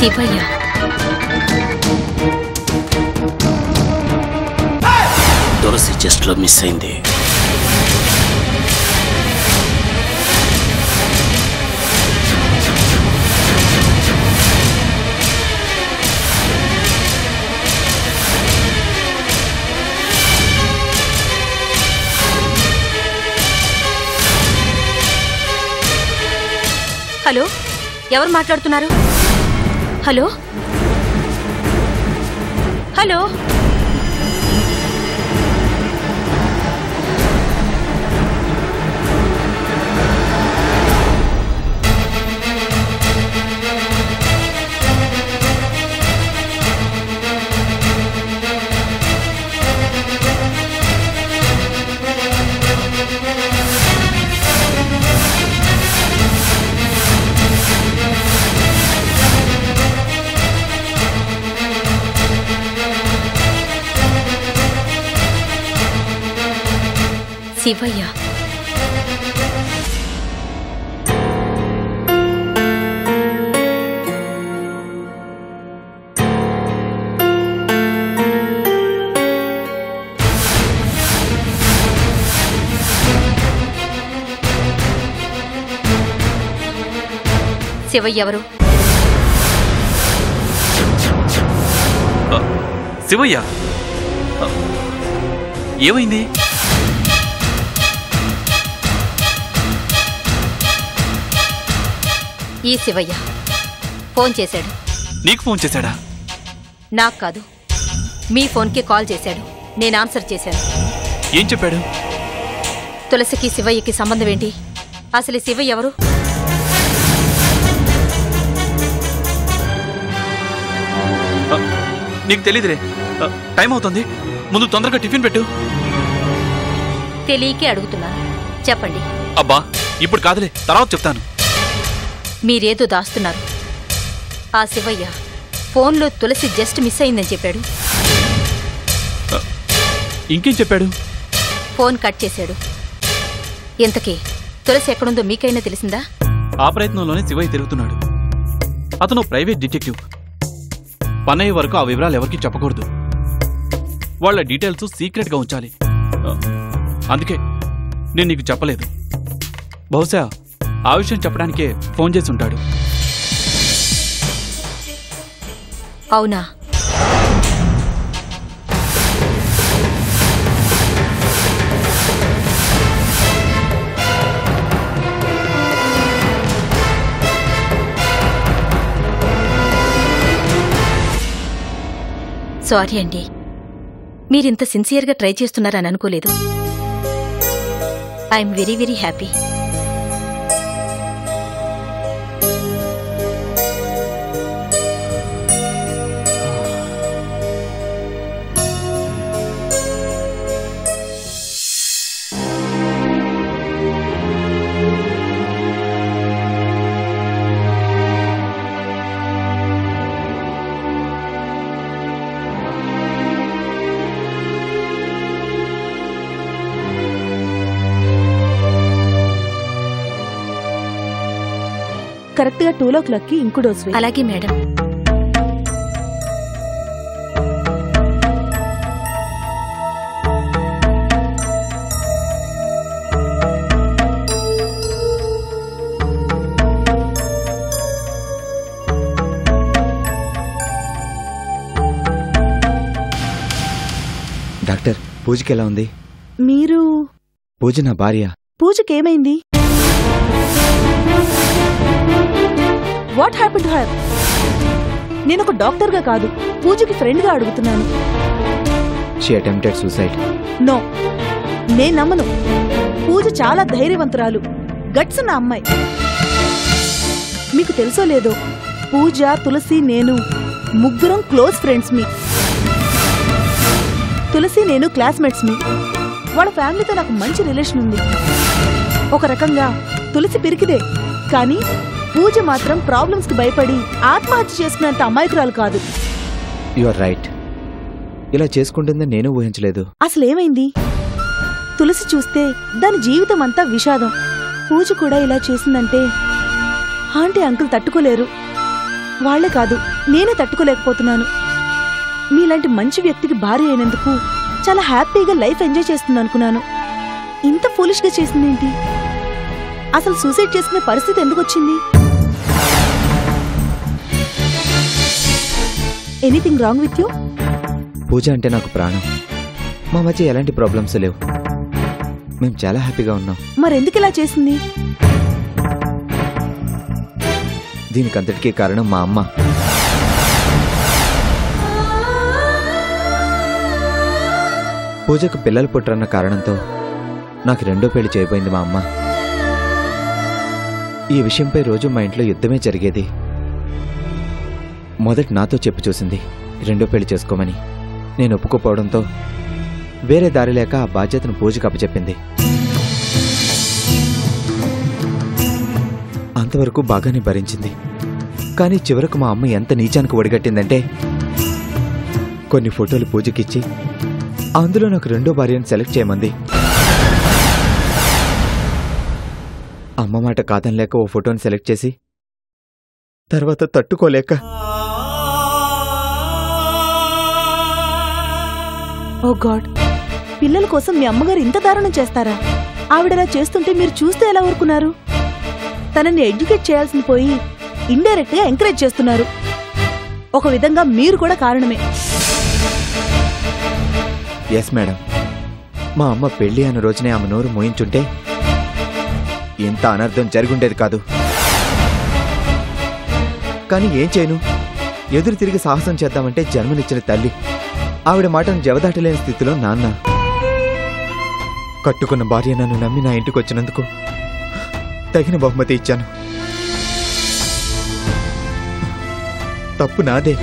Shivayya Tulasi just లో miss అయింది hello ఎవరు మాట్లాడుతున్నారు హలో హలో శివయ్య శివయ్య ఎవరు ఆ, శివయ్య ఆ, ఏమైంది ఈ శివయ్య ఫోన్ చేశాడు నీకు ఫోన్ చేశాడా నాకు కాదు మీ ఫోన్కి కాల్ చేశాడు నేను ఆన్సర్ చేశాను ఏం చెప్పాడు తులసికి శివయ్యకి సంబంధం ఏంటి అసలు ఈ శివయ్య ఎవరు ఆ, నీకు తెలియదులే ఆ, టైం అవుతుంది ముందు తొందరగా టిఫిన్ పెట్టు తెలియకే అడుగుతున్నాను చెప్పండి అబ్బా ఇప్పుడు కాదులే తర్వాత చెప్తాను మీరేదో దాస్తున్నారు ఆ శివయ్య ఫోన్లో తులసి జస్ట్ మిస్ అయిందని చెప్పాడు ఇంకేం చెప్పాడు ఫోన్ కట్ చేశాడు ఇంతకీ తులసి ఎక్కడుందో మీకైనా తెలిసిందా ఆ ప్రయత్నంలోనే శివయ్య తిరుగుతున్నాడు అతను ప్రైవేట్ డిటెక్టివ్ పన్నయ్య వరకు ఆ వివరాలు ఎవరికీ చెప్పకూడదు వాళ్ళ డీటెయిల్స్ సీక్రెట్గా ఉంచాలి ఆ, అందుకే నేను నీకు చెప్పలేదు బహుశా ఆ విషయం చెప్పడానికే ఫోన్ చేసి ఉంటాడు అవునా సారీ అండి మీరింత సిన్సియర్గా ట్రై చేస్తున్నారని అనుకోలేదు I'm very very happy correct గా టూలో క్లాక్ కి ఇంకో డోస్ వేయి. అలాగే మేడం డాక్టర్ పూజకి ఎలా ఉంది మీరు పూజ నా భార్య పూజకేమైంది వాట్ హ్యాపెన్ టు హర్ నేను ఒక డాక్టర్గా కాదు పూజకి ఫ్రెండ్గా అడుగుతున్నాను షీ అటెంప్టెడ్ సూసైడ్ నో నేను నమ్మను పూజ చాలా ధైర్యవంతురాలు గట్స్ ఉన్న అమ్మాయి మీకు తెలుసో లేదో పూజ తులసి నేను ముగ్గురం క్లోజ్ ఫ్రెండ్స్ మీ తులసి నేను క్లాస్మేట్స్ మీ వాళ్ళ ఫ్యామిలీతో నాకు మంచి రిలేషన్ ఉంది ఒక రకంగా తులసి పిరికిదే కానీ పూజ మాత్రం ప్రాబ్లమ్స్ కి భయపడి ఆత్మహత్య చేసుకునేంత అమాయకురాలు కాదు యు ఆర్ రైట్ ఇలా చేసుకుంటుందని నేను ఊహించలేదు అసలేమైంది తులసి చూస్తే దాని జీవితం అంతా విషాదం పూజ కూడా ఇలా చేసిందంటే ఆంటీ అంకుల్ తట్టుకోలేరు వాళ్లే కాదు నేనే తట్టుకోలేకపోతున్నాను మీలాంటి మంచి వ్యక్తికి భార్య అయినందుకు చాలా హ్యాపీగా లైఫ్ ఎంజాయ్ చేస్తుంది అనుకున్నాను ఇంత ఫూలిష్గా చేసిందేంటి అసలు సూసైడ్ చేసుకునే పరిస్థితి ఎందుకు వచ్చింది anything wrong with you Pooja అంటే నాకు ప్రాణం మా మధ్య ఎలాంటి ప్రాబ్లమ్స్ లేవు మేము చాలా హ్యాపీగా ఉన్నాం మరెందుకు ఇలా చేసింది దీనికంతటికీ కారణం మా అమ్మ పూజకు పిల్లలు పుట్టరన్న కారణంతో నాకు రెండో పెళ్లి చేయబోయింది మా అమ్మ ఈ విషయంపై రోజు మా ఇంట్లో యుద్ధమే జరిగేది మొదట నాతో చెప్పి చూసింది రెండో పెళ్లి చేసుకోమని నేను ఒప్పుకోపోవడంతో వేరే దారి లేక ఆ బాధ్యతను పూజకు అప్పచెప్పింది అంతవరకు బాగానే భరించింది కానీ చివరకు మా అమ్మ ఎంత నీచానికి ఒడిగట్టిందంటే కొన్ని ఫోటోలు పూజకిచ్చి అందులో నాకు రెండో భార్యను సెలెక్ట్ చేయమంది అమ్మ మాట కాదనలేక ఓ ఫోటోని సెలెక్ట్ చేసి తర్వాత తట్టుకోలేక ఓ గాడ్ పిల్లల కోసం మీ అమ్మగారు ఇంత దారుణం చేస్తారా ఆవిడలా చేస్తుంటే మీరు చూస్తే ఎలా ఊరుకున్నారు తనని ఎడ్యుకేట్ చేయాల్సింది పోయి ఇండైరెక్ట్ గా ఎంకరేజ్ చేస్తున్నారు ఒక విధంగా మీరు కూడా కారణమే ఎస్ మేడం మా అమ్మ పెళ్లి అన్న రోజునే ఆమె నోరు మోయించుంటే ఇంత అనర్థం జరుగుండేది కాదు కానీ ఏం చేయను ఎదురు తిరిగి సాహసం చేద్దామంటే జన్మనిచ్చిన తల్లి ఆవిడ మాటను జవదాటలేని స్థితిలో నాన్న కట్టుకున్న భార్య నన్ను నమ్మి నా ఇంటికి వచ్చినందుకు తగిన బహుమతి ఇచ్చాను తప్పు నాదే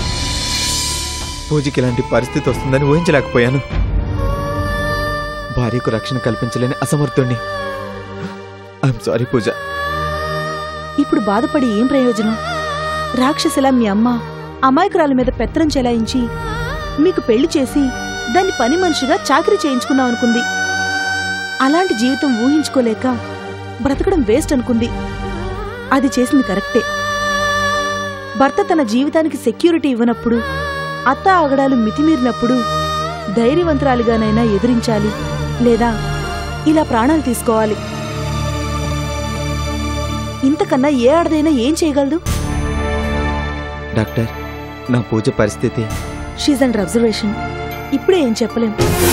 పూజకి ఇలాంటి పరిస్థితి వస్తుందని ఊహించలేకపోయాను భార్యకు రక్షణ కల్పించలేని అసమర్థుణ్ణి ఐఎమ్ సారీ పూజ ఇప్పుడు బాధపడి ఏం ప్రయోజనం రాక్షసిలా మీ అమ్మ అమాయకురాల మీద పెత్తనం చెలాయించి మీకు పెళ్లి చేసి దాన్ని పని మనిషిగా చాకరీ చేయించుకుందాం అనుకుంది అలాంటి జీవితం ఊహించుకోలేక బ్రతకడం వేస్ట్ అనుకుంది అది చేసింది కరెక్టే భర్త తన జీవితానికి సెక్యూరిటీ ఇవ్వనప్పుడు అత్త ఆగడాలు మితిమీరినప్పుడు ధైర్యవంతురాలిగానైనా ఎదిరించాలి లేదా ఇలా ప్రాణాలు తీసుకోవాలి ఇంతకన్నా ఏ ఆడదైనా ఏం చేయగలదు డాక్టర్ నా పూజ పరిస్థితి షీజ్ అండర్ అబ్జర్వేషన్ ఇప్పుడే ఏం చెప్పలేం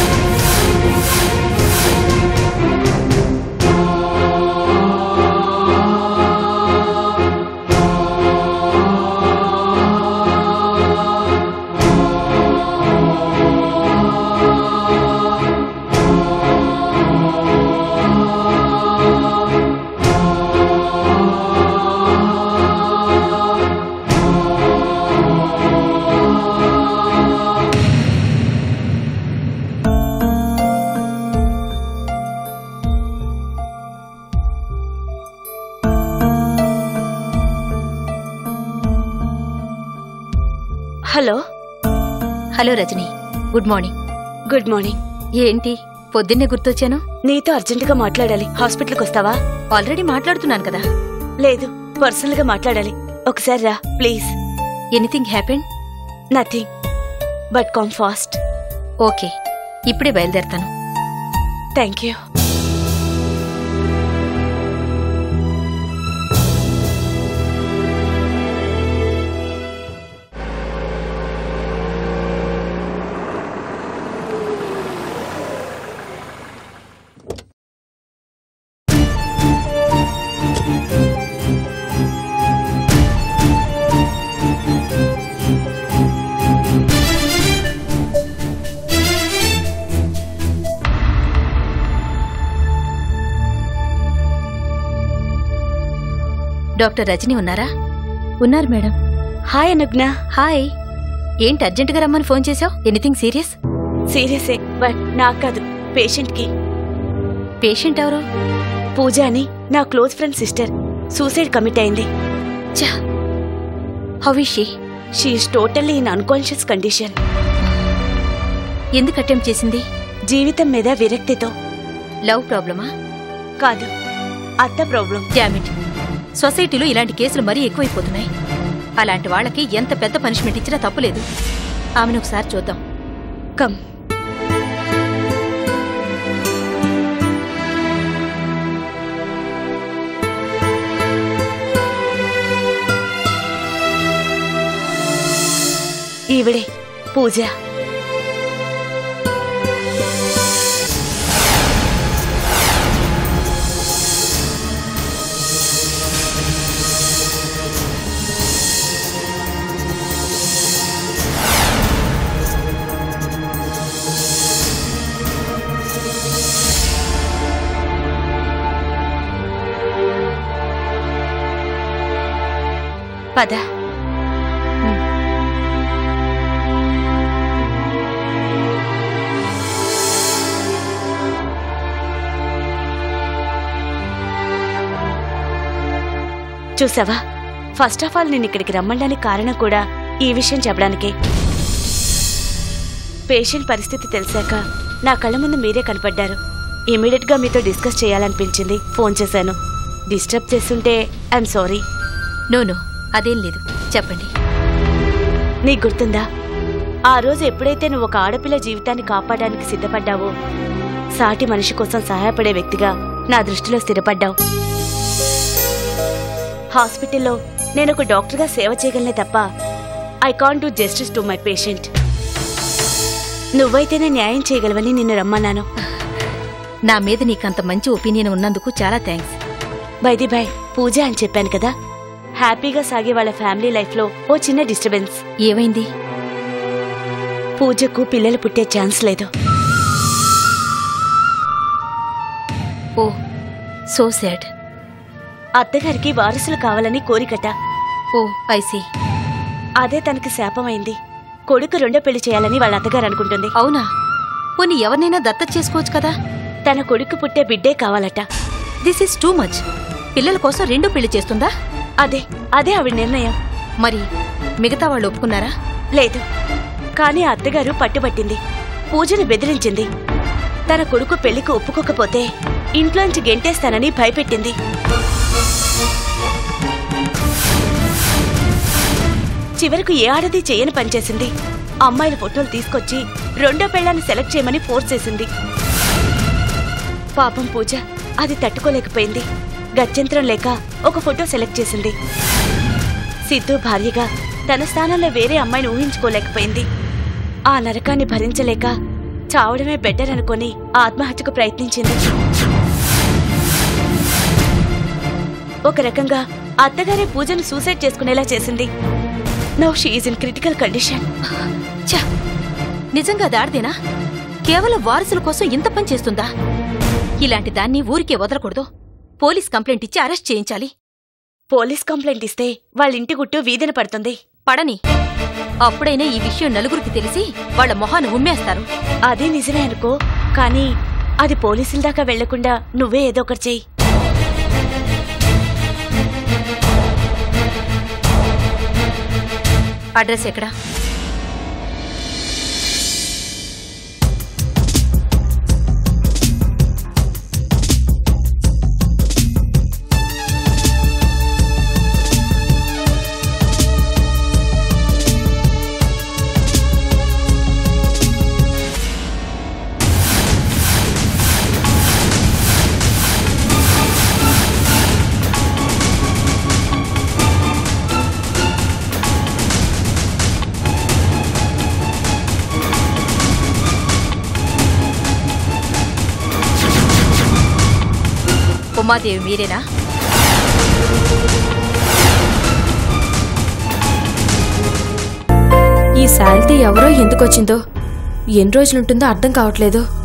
hello hello Rajani good morning good morning ఏంటి పొద్దున్నే గుర్తొచ్చాను నీతో అర్జెంటుగా మాట్లాడాలి హాస్పిటల్కి వస్తావా ఆల్రెడీ మాట్లాడుతున్నాను కదా లేదు పర్సనల్ గా మాట్లాడాలి ఒకసారి రా please anything happened nothing but come fast okay ఇప్పుడే బయలుదేరతాను థ్యాంక్ యూ డాక్టర్ రజని ఉన్నారా ఉన్నారు మేడం హాయ్ అనుజ్ఞ హాయ్ ఏంటి అర్జెంటుగా రమ్మని ఫోన్ చేశావు ఎనీథింగ్ సీరియస్ సీరియసే బట్ నాకు కాదు పేషెంట్ కి పేషెంట్ ఎవరు పూజ అని నా close friend sister suicide commit అయింది చా how is she she's totally in unconscious condition ఎందుకు అటెంప్ట్ చేసింది జీవితం మీద విరక్తితో లవ్ ప్రాబ్లమా కాదు అత్త ప్రాబ్లం డామిట్ సొసైటీలో ఇలాంటి కేసులు మరీ ఎక్కువైపోతున్నాయి అలాంటి వాళ్ళకి ఎంత పెద్ద పనిష్మెంట్ ఇచ్చినా తప్పులేదు ఆమెను ఒకసారి చూద్దాం కమ్ ఈవిడే పూజ పద చూసావా ఫస్ట్ ఆఫ్ ఆల్ నేను ఇక్కడికి రమ్మడానికి కారణం కూడా ఈ విషయం చెప్పడానికే పేషెంట్ పరిస్థితి తెలిసాక నా కళ్ళ ముందు మీరే కనపడ్డారు ఇమీడియట్ గా మీతో డిస్కస్ చేయాలనిపించింది ఫోన్ చేశాను డిస్టర్బ్ చేస్తుంటే ఐఎమ్ సారీ నో నో అదేం లేదు చెప్పండి నీకు గుర్తుందా ఆ రోజు ఎప్పుడైతే నువ్వు ఒక ఆడపిల్ల జీవితాన్ని కాపాడడానికి సిద్ధపడ్డావో సాటి మనిషి కోసం సహాయపడే వ్యక్తిగా నా దృష్టిలో స్థిరపడ్డావు హాస్పిటల్లో నేను ఒక డాక్టర్గా సేవ చేయగలనే తప్ప I can't do justice to my patient నువ్వైతేనే న్యాయం చేయగలవని నిన్ను రమ్మన్నాను నా మీద నీకంత మంచి ఒపీనియన్ ఉన్నందుకు చాలా థ్యాంక్స్ బైది బాయ్ పూజ అని చెప్పాను కదా హ్యాపీగా సాగే వాళ్ళ ఫ్యామిలీ లైఫ్లో ఓ చిన్న డిస్టర్బెన్స్ ఏమైంది పూజకు పిల్లలు పుట్టే ఛాన్స్ లేదు ఓ సో సాడ్ అత్తగారికి వారసులు కావాలని కోరికట ఓ ఐసీ అదే తనకి శాపమైంది కొడుకు రెండో పెళ్లి చేయాలని వాళ్ళ అత్తగారు అనుకుంటుంది అవునా పోనీ ఎవరినైనా దత్తత చేసుకోవచ్చు కదా తన కొడుకు పుట్టే బిడ్డే కావాలట దిస్ ఇస్ టూ మచ్ పిల్లల కోసం రెండో పెళ్లి చేస్తుందా అదే అదే ఆవిడ నిర్ణయం మరి మిగతా వాళ్ళు ఒప్పుకున్నారా లేదు కానీ ఆ అత్తగారు పట్టుబట్టింది పూజను బెదిరించింది తన కొడుకు పెళ్లికి ఒప్పుకోకపోతే ఇంట్లోంచి గెంటేస్తానని భయపెట్టింది చివరకు ఏ ఆడది చేయని పనిచేసింది అమ్మాయిల ఫోటోలు తీసుకొచ్చి రెండో పెళ్ళాన్ని సెలెక్ట్ చేయమని ఫోర్స్ చేసింది పాపం పూజ అది తట్టుకోలేకపోయింది గత్యంతరం లేక ఒక ఫోటో సెలెక్ట్ చేసింది సిద్ధు భార్యగా తన స్థానంలో వేరే అమ్మాయిని ఊహించుకోలేకపోయింది ఆ నరకాన్ని భరించలేక చావడమే బెటర్ అనుకొని ఆత్మహత్యకు ప్రయత్నించింది ఒక రకంగా అత్తగారే పూజను సూసైడ్ చేసుకునేలా చేసింది now she's in critical condition ఛ! నిజంగా దాడిదేనా కేవలం వారసుల కోసం ఇంత పని చేస్తుందా ఇలాంటి దాన్ని ఊరికే వదలకూడదు పోలీస్ కంప్లైంట్ ఇచ్చి అరెస్ట్ చేయించాలి పోలీస్ కంప్లైంట్ ఇస్తే వాళ్ళ ఇంటి గుట్టు వీధిన పడుతుంది పడని అప్పుడైనా ఈ విషయం నలుగురికి తెలిసి వాళ్ళ మొహాన్ని ఉమ్మేస్తారు అదే నిజమే అనుకో కానీ అది పోలీసుల దాకా వెళ్లకుండా నువ్వే ఏదో ఒకటి చెయ్యి అడ్రస్ ఎక్కడా ఉమాదేవి మీరేనా ఈ శాలిటీ ఎవరో ఎందుకొచ్చిందో ఎన్ని రోజులుంటుందో అర్థం కావట్లేదు